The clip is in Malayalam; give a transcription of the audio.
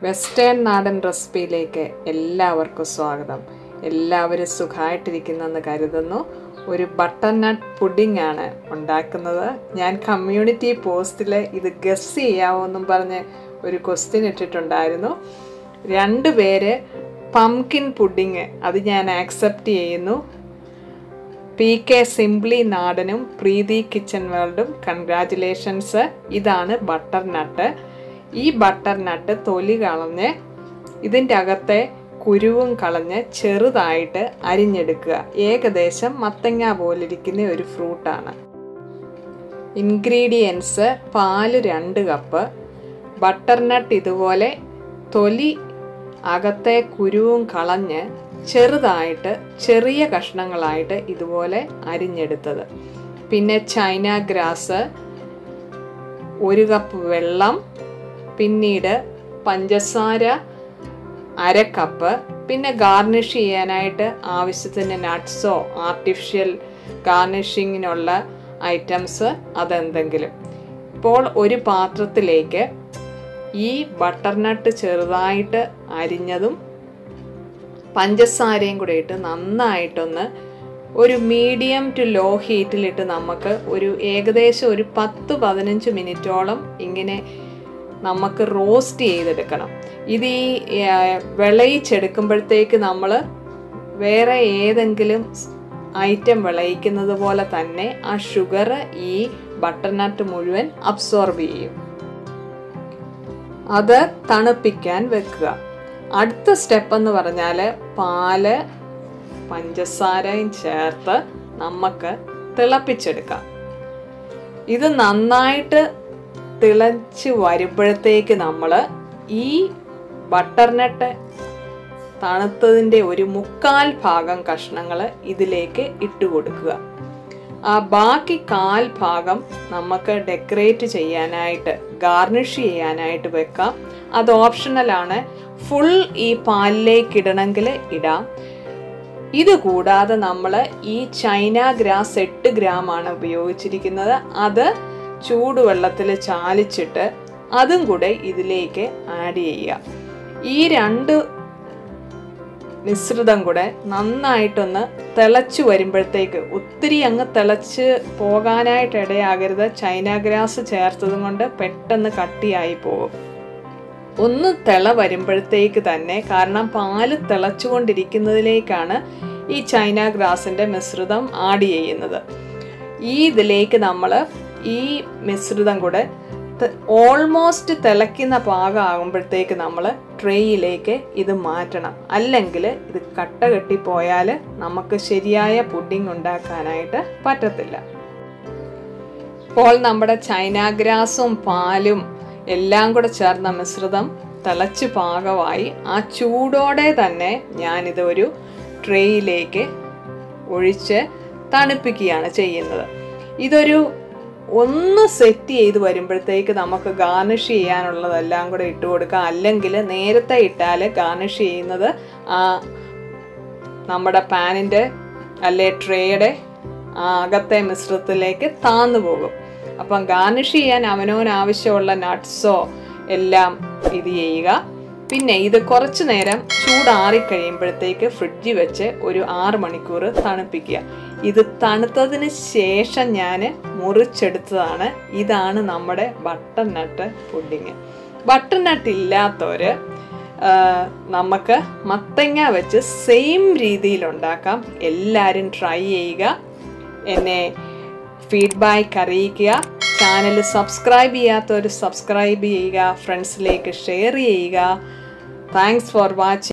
വെസ്റ്റേൺ നാടൻ റെസിപ്പിയിലേക്ക് എല്ലാവർക്കും സ്വാഗതം എല്ലാവരും സുഖമായിട്ടിരിക്കുന്നെന്ന് കരുതുന്നു ഒരു ബട്ടർ നട്ട് പുഡിംഗ് ആണ് ഉണ്ടാക്കുന്നത് ഞാൻ കമ്മ്യൂണിറ്റി പോസ്റ്റിൽ ഇത് ഗസ് ചെയ്യാവോന്നും പറഞ്ഞ് ഒരു ക്വസ്റ്റ്യൻ ഇട്ടിട്ടുണ്ടായിരുന്നു രണ്ട് പേര് പംകിൻ പുഡിങ് അത് ഞാൻ ആക്സെപ്റ്റ് ചെയ്യുന്നു പി കെ സിംപ്ലി നാടനും പ്രീതി കിച്ചൺ വേൾഡും കൺഗ്രാറ്റുലേഷൻസ് ഇതാണ് ബട്ടർ നട്ട് ഈ ബട്ടർ നട്ട് തൊലി കളഞ്ഞ് ഇതിൻ്റെ അകത്തെ കുരുവും കളഞ്ഞ് ചെറുതായിട്ട് അരിഞ്ഞെടുക്കുക ഏകദേശം മത്തങ്ങ പോലിരിക്കുന്ന ഒരു ഫ്രൂട്ടാണ് ഇൻഗ്രീഡിയൻസ് പാല് രണ്ട് കപ്പ് ബട്ടർ നട്ട് ഇതുപോലെ തൊലി അകത്തെ കുരുവും കളഞ്ഞ് ചെറുതായിട്ട് ചെറിയ കഷ്ണങ്ങളായിട്ട് ഇതുപോലെ അരിഞ്ഞെടുത്തത് പിന്നെ ചൈന ഗ്രാസ് ഒരു കപ്പ് വെള്ളം പിന്നീട് പഞ്ചസാര അര കപ്പ് പിന്നെ ഗാർണിഷ് ചെയ്യാനായിട്ട് ആവശ്യത്തിന് നട്ട്സോ ആർട്ടിഫിഷ്യൽ ഗാർണിഷിങ്ങിനുള്ള ഐറ്റംസ് അതെന്തെങ്കിലും ഇപ്പോൾ ഒരു പാത്രത്തിലേക്ക് ഈ ബട്ടർ നട്ട് ചെറുതായിട്ട് അരിഞ്ഞതും പഞ്ചസാരയും കൂടെ ഇട്ട് നന്നായിട്ടൊന്ന് ഒരു മീഡിയം ടു ലോ ഹീറ്റിലിട്ട് നമുക്ക് ഒരു ഏകദേശം ഒരു പത്ത് പതിനഞ്ച് മിനിറ്റോളം ഇങ്ങനെ നമുക്ക് റോസ്റ്റ് ചെയ്തെടുക്കണം ഇത് ഈ വിളയിച്ചെടുക്കുമ്പോഴത്തേക്ക് നമ്മൾ വേറെ ഏതെങ്കിലും ഐറ്റം വിളയിക്കുന്നത് പോലെ തന്നെ ആ ഷുഗർ ഈ ബട്ടർ നട്ട് മുഴുവൻ അബ്സോർബ് ചെയ്യും അത് തണുപ്പിക്കാൻ വെക്കുക അടുത്ത സ്റ്റെപ്പ് എന്ന് പറഞ്ഞാൽ പാല് പഞ്ചസാരയും ചേർത്ത് നമുക്ക് തിളപ്പിച്ചെടുക്കാം ഇത് നന്നായിട്ട് തിളച്ച് വരുമ്പോഴത്തേക്ക് നമ്മൾ ഈ ബട്ടർ നട്ട് തണുത്തതിൻ്റെ ഒരു മുക്കാൽ ഭാഗം കഷ്ണങ്ങൾ ഇതിലേക്ക് ഇട്ട് കൊടുക്കുക ആ ബാക്കി കാൽ ഭാഗം നമുക്ക് ഡെക്കറേറ്റ് ചെയ്യാനായിട്ട് ഗാർണിഷ് ചെയ്യാനായിട്ട് വെക്കാം അത് ഓപ്ഷണലാണ് ഫുൾ ഈ പാലിലേക്ക് ഇടണമെങ്കിൽ ഇടാം ഇത് കൂടാതെ നമ്മൾ ഈ ചൈന ഗ്രാസ് എട്ട് ഗ്രാം ആണ് ഉപയോഗിച്ചിരിക്കുന്നത് അത് ചൂടുവെള്ളത്തിൽ ചാലിച്ചിട്ട് അതും കൂടെ ഇതിലേക്ക് ആഡ് ചെയ്യുക ഈ രണ്ട് മിശ്രിതം കൂടെ നന്നായിട്ടൊന്ന് തിളച്ചു വരുമ്പോഴത്തേക്ക് ഒത്തിരി അങ്ങ് തിളച്ച് പോകാനായിട്ട് ഇടയാകരുത് ചൈന ഗ്രാസ് ചേർത്തതും കൊണ്ട് പെട്ടെന്ന് കട്ടിയായി പോകും ഒന്ന് തിള വരുമ്പോഴത്തേക്ക് തന്നെ കാരണം പാല് തിളച്ചുകൊണ്ടിരിക്കുന്നതിലേക്കാണ് ഈ ചൈന ഗ്രാസിൻ്റെ മിശ്രിതം ആഡ് ചെയ്യുന്നത് ഈ ഇതിലേക്ക് നമ്മൾ ഈ മിശ്രിതം കൂടെ ഓൾമോസ്റ്റ് തിളയ്ക്കുന്ന പാകം ആകുമ്പോഴത്തേക്ക് നമ്മൾ ട്രേയിലേക്ക് ഇത് മാറ്റണം അല്ലെങ്കിൽ ഇത് കട്ട കെട്ടിപ്പോയാൽ നമുക്ക് ശരിയായ പുഡിംഗ് ഉണ്ടാക്കാനായിട്ട് പറ്റത്തില്ല ഇപ്പോൾ നമ്മുടെ ചൈന ഗ്രാസും പാലും എല്ലാം കൂടെ ചേർന്ന മിശ്രിതം തിളച്ച് പാകമായി ആ ചൂടോടെ തന്നെ ഞാനിത് ഒരു ട്രേയിലേക്ക് ഒഴിച്ച് തണുപ്പിക്കുകയാണ് ചെയ്യുന്നത് ഇതൊരു ഒന്ന് സെറ്റ് ചെയ്ത് വരുമ്പോഴത്തേക്ക് നമുക്ക് ഗാർണിഷ് ചെയ്യാനുള്ളതെല്ലാം കൂടെ ഇട്ട് കൊടുക്കാം അല്ലെങ്കിൽ നേരത്തെ ഇട്ടാൽ ഗാർണിഷ് ചെയ്യുന്നത് ആ നമ്മുടെ പാനിൻ്റെ അല്ലെ ട്രേയുടെ അകത്തെ മിശ്രിതത്തിലേക്ക് താന്നു പോകും അപ്പം ഗാർണിഷ് ചെയ്യാൻ അവനവന് ആവശ്യമുള്ള നട്ട്സോ എല്ലാം ഇത് ചെയ്യുക പിന്നെ ഇത് കുറച്ച് നേരം ചൂടാറിക്കഴിയുമ്പോഴത്തേക്ക് ഫ്രിഡ്ജിൽ വെച്ച് ഒരു ആറ് മണിക്കൂർ തണുപ്പിക്കുക ഇത് തണുത്തതിന് ശേഷം ഞാൻ മുറിച്ചെടുത്തതാണ് ഇതാണ് നമ്മുടെ butternut pudding butternut ഇല്ലാത്തവർ നമുക്ക് മത്തങ്ങ വെച്ച് സെയിം രീതിയിൽ ഉണ്ടാക്കാം എല്ലാവരും ട്രൈ ചെയ്യുക എന്നെ ഫീഡ്ബാക്ക് അറിയിക്കുക ചാനൽ സബ്സ്ക്രൈബ് ചെയ്യാത്തവർ സബ്സ്ക്രൈബ് ചെയ്യുക ഫ്രണ്ട്സിലേക്ക് ഷെയർ ചെയ്യുക താങ്ക്സ് ഫോർ വാച്ചിങ്